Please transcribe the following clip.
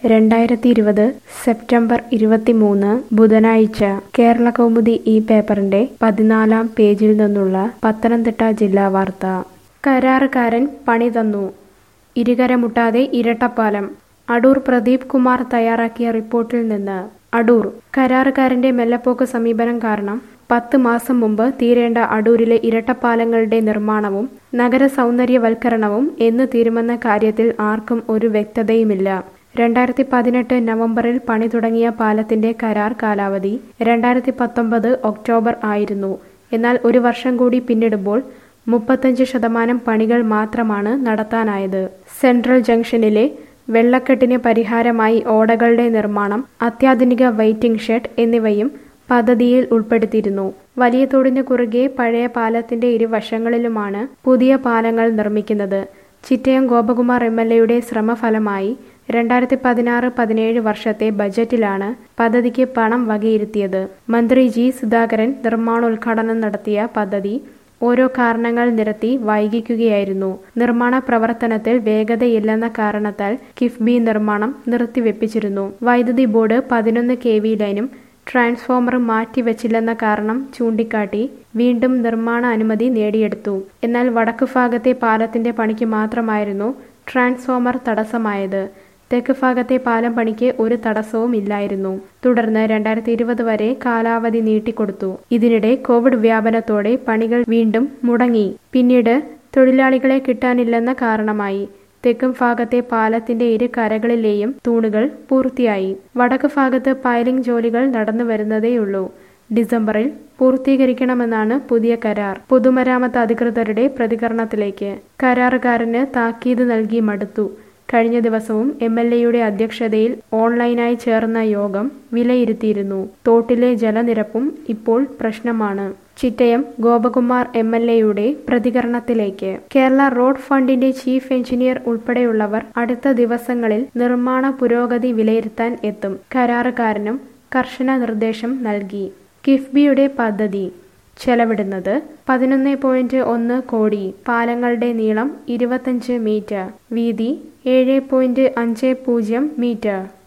രണ്ടായിരത്തി ഇരുപത് സെപ്റ്റംബർ ഇരുപത്തിമൂന്ന് ബുധനാഴ്ച കേരള കൗമുദി ഈ പേപ്പറിന്റെ പതിനാലാം പേജിൽ നിന്നുള്ള പത്തനംതിട്ട ജില്ലാ വാർത്ത കരാറുകാരൻ പണി തന്നു ഇരുകരമുട്ടാതെ ഇരട്ടപ്പാലം അടൂർ പ്രദീപ് കുമാർ തയ്യാറാക്കിയ റിപ്പോർട്ടിൽ നിന്ന് അടൂർ കരാറുകാരന്റെ മെല്ലപ്പോക്ക് സമീപനം കാരണം പത്ത് മാസം മുമ്പ് തീരേണ്ട അടൂരിലെ ഇരട്ടപ്പാലങ്ങളുടെ നിർമ്മാണവും നഗര സൗന്ദര്യവൽക്കരണവും എന്ന് തീരുമെന്ന കാര്യത്തിൽ ആർക്കും ഒരു വ്യക്തതയുമില്ല രണ്ടായിരത്തി പതിനെട്ട് നവംബറിൽ പണി തുടങ്ങിയ പാലത്തിന്റെ കരാർ കാലാവധി രണ്ടായിരത്തി പത്തൊമ്പത് ഒക്ടോബർ ആയിരുന്നു എന്നാൽ ഒരു വർഷം കൂടി പിന്നിടുമ്പോൾ മുപ്പത്തഞ്ച് ശതമാനം പണികൾ മാത്രമാണ് നടത്താനായത് സെൻട്രൽ ജംഗ്ഷനിലെ വെള്ളക്കെട്ടിന് പരിഹാരമായി ഓടകളുടെ നിർമ്മാണം അത്യാധുനിക വെയിറ്റിംഗ് ഷെഡ് എന്നിവയും പദ്ധതിയിൽ ഉൾപ്പെടുത്തിയിരുന്നു വലിയ തോടിന് കുറുകെ പഴയ പാലത്തിന്റെ ഇരുവശങ്ങളിലുമാണ് പുതിയ പാലങ്ങൾ നിർമ്മിക്കുന്നത് ചിറ്റയം ഗോപകുമാർ എം എൽ എയുടെ ശ്രമഫലമായി രണ്ടായിരത്തി പതിനാറ് പതിനേഴ് വർഷത്തെ ബജറ്റിലാണ് പദ്ധതിക്ക് പണം വകയിരുത്തിയത് മന്ത്രി ജി സുധാകരൻ നിർമ്മാണോദ്ഘാടനം നടത്തിയ പദ്ധതി ഓരോ കാരണങ്ങൾ നിരത്തി വൈകിക്കുകയായിരുന്നു നിർമ്മാണ പ്രവർത്തനത്തിൽ വേഗതയില്ലെന്ന കാരണത്താൽ കിഫ്ബി നിർമ്മാണം നിർത്തിവെപ്പിച്ചിരുന്നു വൈദ്യുതി ബോർഡ് പതിനൊന്ന് കെ വി ലൈനും ട്രാൻസ്ഫോമർ മാറ്റിവെച്ചില്ലെന്ന കാരണം ചൂണ്ടിക്കാട്ടി വീണ്ടും നിർമ്മാണ അനുമതി നേടിയെടുത്തു എന്നാൽ വടക്കു ഭാഗത്തെ പാലത്തിന്റെ പണിക്ക് മാത്രമായിരുന്നു ട്രാൻസ്ഫോമർ തടസ്സമായത് തെക്ക് ഭാഗത്തെ പാലം പണിക്ക് ഒരു തടസ്സവും ഇല്ലായിരുന്നു തുടർന്ന് രണ്ടായിരത്തി ഇരുപത് വരെ കാലാവധി നീട്ടിക്കൊടുത്തു ഇതിനിടെ കോവിഡ് വ്യാപനത്തോടെ പണികൾ വീണ്ടും മുടങ്ങി പിന്നീട് തൊഴിലാളികളെ കിട്ടാനില്ലെന്ന കാരണമായി തെക്കും ഭാഗത്തെ പാലത്തിന്റെ ഇരു കരകളിലെയും തൂണുകൾ പൂർത്തിയായി വടക്ക് ഭാഗത്ത് പൈലിംഗ് ജോലികൾ നടന്നു വരുന്നതേയുള്ളൂ ഡിസംബറിൽ പൂർത്തീകരിക്കണമെന്നാണ് പുതിയ കരാർ പൊതുമരാമത്ത് അധികൃതരുടെ പ്രതികരണത്തിലേക്ക് കരാറുകാരന് താക്കീത് നൽകി മടുത്തു കഴിഞ്ഞ ദിവസവും എം എൽ എയുടെ അധ്യക്ഷതയിൽ ഓൺലൈനായി ചേർന്ന യോഗം വിലയിരുത്തിയിരുന്നു തോട്ടിലെ ജലനിരപ്പും ഇപ്പോൾ പ്രശ്നമാണ് ചിറ്റയം ഗോപകുമാർ എം എൽ എയുടെ പ്രതികരണത്തിലേക്ക് കേരള റോഡ് ഫണ്ടിന്റെ ചീഫ് എഞ്ചിനീയർ ഉൾപ്പെടെയുള്ളവർ അടുത്ത ദിവസങ്ങളിൽ നിർമ്മാണ പുരോഗതി വിലയിരുത്താൻ എത്തും കരാറുകാരനും കർശന നിർദ്ദേശം നൽകി കിഫ്ബിയുടെ പദ്ധതി ചെലവിടുന്നത് പതിനൊന്ന് പോയിന്റ് ഒന്ന് കോടി പാലങ്ങളുടെ നീളം ഇരുപത്തഞ്ച് മീറ്റർ വീതി ഏഴ് പോയിന്റ് അഞ്ച് പൂജ്യം മീറ്റർ